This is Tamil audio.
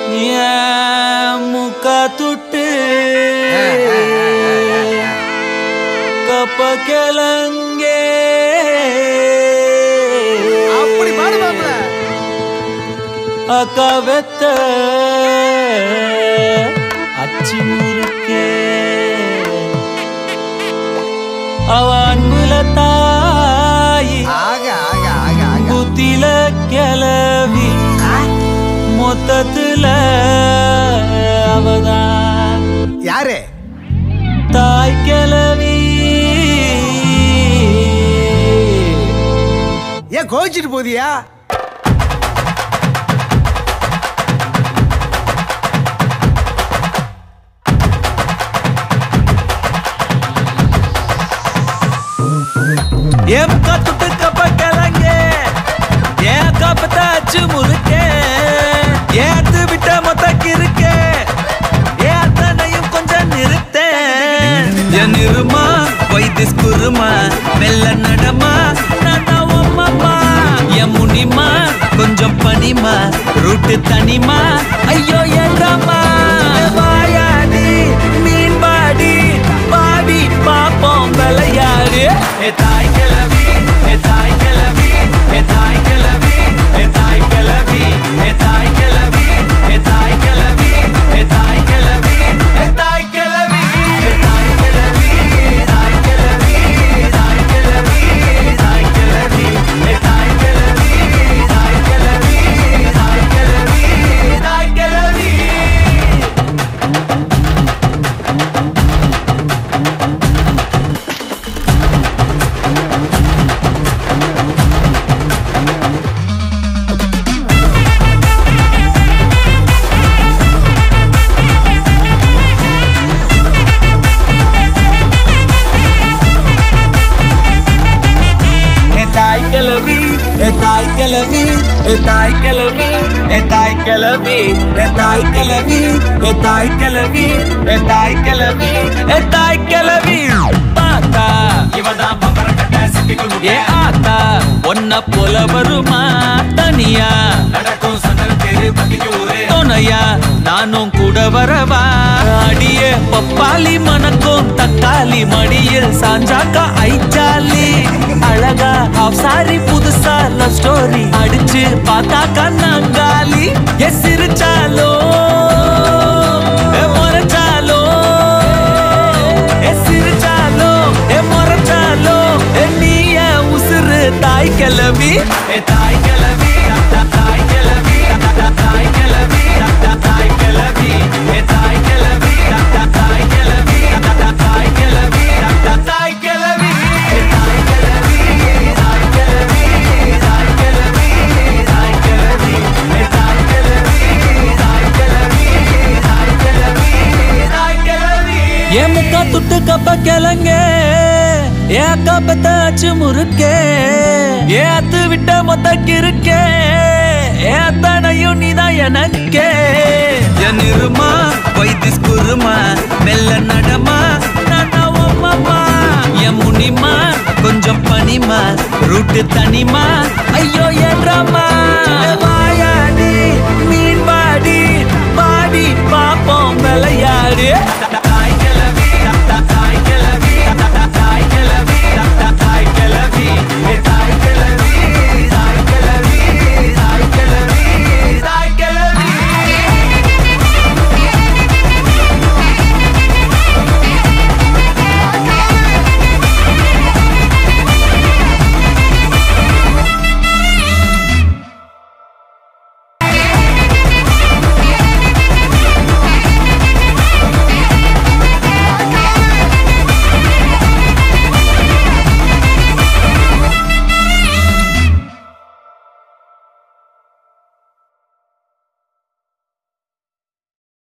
என் முக்க துட்டு கப்ப கிளங்கே அப்படி பாடு மாப்பிள அக்கா வெத்த அச்சி முறுக்கே அவ அன்புல தாயி ஆக ஆக ஆக ஆக புத்தில கிளவி மொத்தத்துல அவதான் யாரு தாய் கிளவி ஏன் கோவிச்சிட்டு போதியா எம் கத்துட்டு கப்ப கிளங்க ஏன் கப்பத்த அச்சு முறுக்க ஏத்து விட்ட மொத்த கிருக்க ஏன் அத்தனையும் கொஞ்சம் நிறுத்த என் இருமா வைத்திஸ் குருமா மெல்ல நடமா நானா உம்மம்மா என் முனிமா கொஞ்சம் பனிமா ரூட்டு தனிமா ஐயோ என்றம்மா வாயாடி மீன் பாடி பாடி பாப்போம் விளையாடு ஏ தாய் கிளவி ஏ தாய் கிளவி ஏ தாய் கிளவி ஏ தாய் கிளவி ஏ தாய் கிளவி ஏ தாய் கிளவி ஏ தாய் கிளவி ஏ தாய் கிளவி ஏ தாய் கிளவி தாய் கிளவி தாய் கிளவி தாய் கிளவி ஏ தாய் கிளவி தாய் கிளவி தாய் கிளவி தாய் கிளவி ஏ தாய் கிளவி ஏ தாய் கிளவி ஏ தாய் கிளவி ஏ தாய் கிளவி ஏ தாய் கிளவி ஏ தாய் கிளவி ஏ தாய் கிளவி ஏ தாய் கிளவி பாத்தா இவதான் பம்பர கட்ட சிட்டிக்குள் ஏ ஆத்தா ஒன்ன போல வருமா தனியா நடக்கும் சண்டல் தெரு பத்திக்கு ஊரே துணையா நானும் கூட வரவா அடியே பப்பாளி மணக்கும் தக்காளி மடியில் சாஞ்சாக்கா ஐச்சாலி அழகா ஹாஃப் சாரி புதுசா லவ் ஸ்டோரி அடிச்சு பார்த்தா கண்ணாங்காலி எ சிரிச்சாலோ எ முறைச்சாலோ எ சிரிச்சாலோ எ முறைச்சாலோ எ நீய உசுறு தாய் கிளவி எ தாய் கிளவி தாய் கிளவி தாய் கிளவி தாய் கிளவி எ தாய் கிளவி தாய் கிளவி தாய் கிளவி தாய் கிளவி தாய் கிளவி தாய் கிளவி தாய் கிளவி தாய் கிளவி தாய் கிளவி தாய் கிளவி தாய் கிளவி தாய் கிளவி ஏ முக்கா துட்டு கப்ப கிளங்க ஏ அக்கா பத்தாச்சு முறுக்கே ஏ அத்து விட்ட மொத்த கிருக்கே ஏ அத்தனையும் நீதான் எனக்கே என் இருமா வைத்திஸ் குருமா மெல்ல நடமா நானா உம்மம்மா என் முனிமா கொஞ்சம் பனிமா ரூட்டு தனிமா ஐயோ என்றம்மா